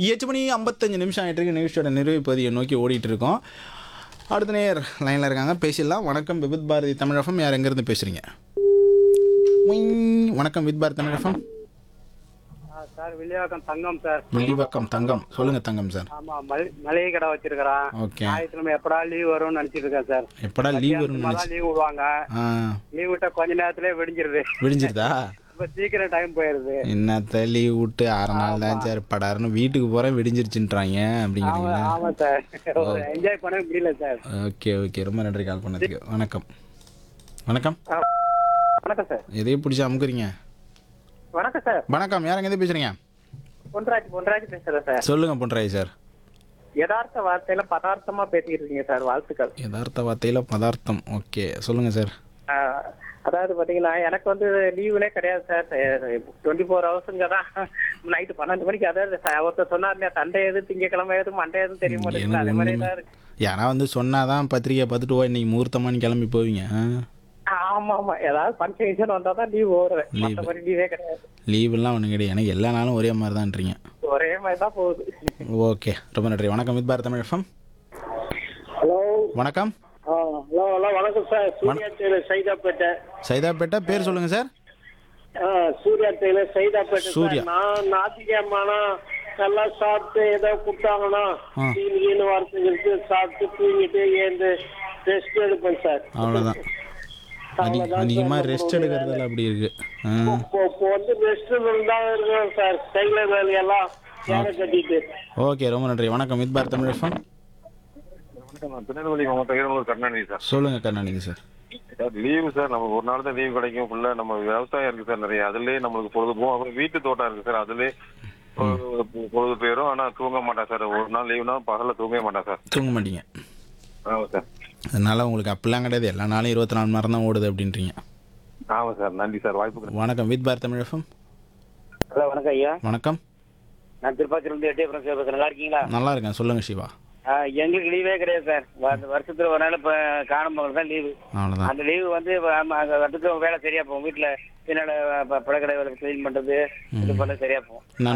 எட்டு மணி ஐம்பத்தஞ்சு நிமிஷம் ஆகிட்டு இருக்கு நிகழ்ச்சியோட நிறைவு பகுதியை நோக்கி ஓடிட்டு இருக்கோம் அடுத்த நேர் லைனில் இருக்காங்க பேசிடலாம் வணக்கம் விபத் பாரதி தமிழகம் யார் எங்கேருந்து பேசுகிறீங்க வணக்கம் வித் பாரதி தமிழகம் சார் வில்லிவாக்கம் தங்கம் சார் வெள்ளிவாக்கம் தங்கம் சொல்லுங்கள் தங்கம் சார் ஆமா மல் மளிகை கடை வச்சிருக்கிறான் ஓகே ஞாயிற்றுக்கிழமை எப்படா லீவ் வரும்னு நினைச்சிட்டு இருக்கேன் சார் எப்படா லீவ் வரும்னு நினச்சி லீவ் விடுவாங்க ஆ லீவ் விட்டா கொஞ்ச நேரத்திலே விடிஞ்சிருது விடிஞ்சிருதா இப்ப சீக்கிரம் டைம் போயிருது என்னத்த லீவ் விட்டு அரை நாள் தான் சார் படாருன்னு வீட்டுக்கு போகிறேன் விடிஞ்சிருச்சுன்றாங்க ஆமா அப்படிங்கிறீங்களா ஆமா சார் என்ஜாய் பண்ண முடியல சார் ஓகே ஓகே ரொம்ப நன்றி கால் பண்ணதுக்கு வணக்கம் வணக்கம் ஆ, வணக்கம் சார் எதையும் பிடிச்சி அமுக்குறீங்க வணக்கம் சார் வணக்கம் யார் எங்கேருந்து பேசுகிறீங்க பொன்ராஜ் பொன்ராஜ் பேசுறேன் சார் சொல்லுங்கள் பொன்ராய் சார் யதார்த்த வார்த்தையில பதார்த்தமா பேசிக்கிட்டு இருக்கீங்க சார் வாழ்த்துக்கள் யதார்த்த வார்த்தையில் பதார்த்தம் ஓகே சொல்லுங்கள் சார் ஆ, அதாவது பாத்தீங்கன்னா எனக்கு வந்து லீவுலே கிடையாது சார் டுவெண்ட்டி ஃபோர் ஹவர்ஸுங்க தான் நைட்டு பன்னெண்டு மணிக்கு அதாவது ச- ஒருத்தர் சொன்னார் இல்லையா சண்டே எது திங்கக்கிழமை எது மண்டே எதுவும் தெரிய மாட்டேங்குது அதே மாதிரி தான் இருக்கு யாரா வந்து சொன்னாதான் பத்திரிக்கை பார்த்துட்டு ஓ இன்னைக்கு முகூர்த்தமானு கிளம்பி போவீங்க ஆமா ஆமா ஏதாவது ஃபங்க்ஷன் வந்தா தான் லீவ் ஓடுறேன் மற்றபடி லீவே கிடையாது லீவெல்லாம் ஒன்றும் கிடையாது எனக்கு எல்லா நாளும் ஒரே மாதிரி தான்றீங்க ஒரே மாதிரி தான் போகுது ஓகே ரொம்ப நன்றி வணக்கம் with Bharat Tamil FM hello வணக்கம் ஹலோ ஹலோ வணக்கம் சார் சூர்யா டெய்லர் சைதாப்பேட்டை சைதாப்பேட்டை பேர் சொல்லுங்கள் சார் ஆ, சூர்யா டெய்லர் சைதாப்பேட்டை சூர்யா. சார் நான் ஞாயிற்றுக்கிழமைனா நல்லா சாப்பிட்டு ஏதோ கொடுத்தாங்கன்னா ஆ. தீனின்னு வரத்துக்கு சாப்பிட்டு தூங்கிட்டு ஏந்து ரெஸ்ட் எடுப்பேன் சார் அவ்வளோதான் அதி அதிகமாக ரெஸ்ட் எடுக்கிறதுல அப்படி இருக்கு ஆ இப்போ இப்போ வந்து ரெஸ்ட் தான் இருக்கிறோம் சார் டெய்லர் வேலையெல்லாம் வேலை கட்டிட்டு ஓகே ரொம்ப நன்றி வணக்கம் வித் பாரத் தமிழ் எஃப்எம் நான் திருநெல்வேலி மாவட்டம் ஈரனூர் கருணாநிதி சார் சொல்லுங்கள் Karunanidhi sir sir leave sir நமக்கு ஒரு நாள் தான் லீவு கிடைக்கும் ஃபுல்லா நம்ம விவசாயம் இருக்கு சார் நிறைய அதுலயே நம்மளுக்கு பொழுது போகும் அப்புறம் வீட்டு தோட்டம் இருக்கு சார் அதுலயே பொழுது பொழுது போயிடும் ஆனா தூங்க மாட்டேன் சார் ஒரு நாள் லீவுனா பகல்ல தூங்கவே மாட்டேன் சார் தூங்க மாட்டீங்க ஆமா சார் அதனால உங்களுக்கு அப்படிலாம் கிடையாது எல்லா நாளும் இருபத்தி நாலு மணி நேரம் தான் ஓடுது அப்படின்றீங்க ஆமா சார் நன்றி சார் வாய்ப்புக்கு வணக்கம் with Bharat Tamil FM hello வணக்கம் ஐயா வணக்கம் நான் திருப்பாச்சிலிருந்து எட்டயபுரம் பேசுறேன் நல்லா இருக்கீங்களா நல்லா இருக்கேன் சொல்லுங்கள் சிவா ஆ, எங்களுக்கு லீவே கிடையாது சார் வ- வருஷத்துல ஒரு நாள் இப்போ காணும் பொங்கல் தான் லீவு அவ்வளோதான் அந்த லீவு வந்து ஆமா, அங்க அதுக்கு வேலை சரியா போகும் வீட்டுல பின்னால ப- பழக்கடை வேலை கிளீன் பண்றது இது பண்ண சரியா போகும் நான்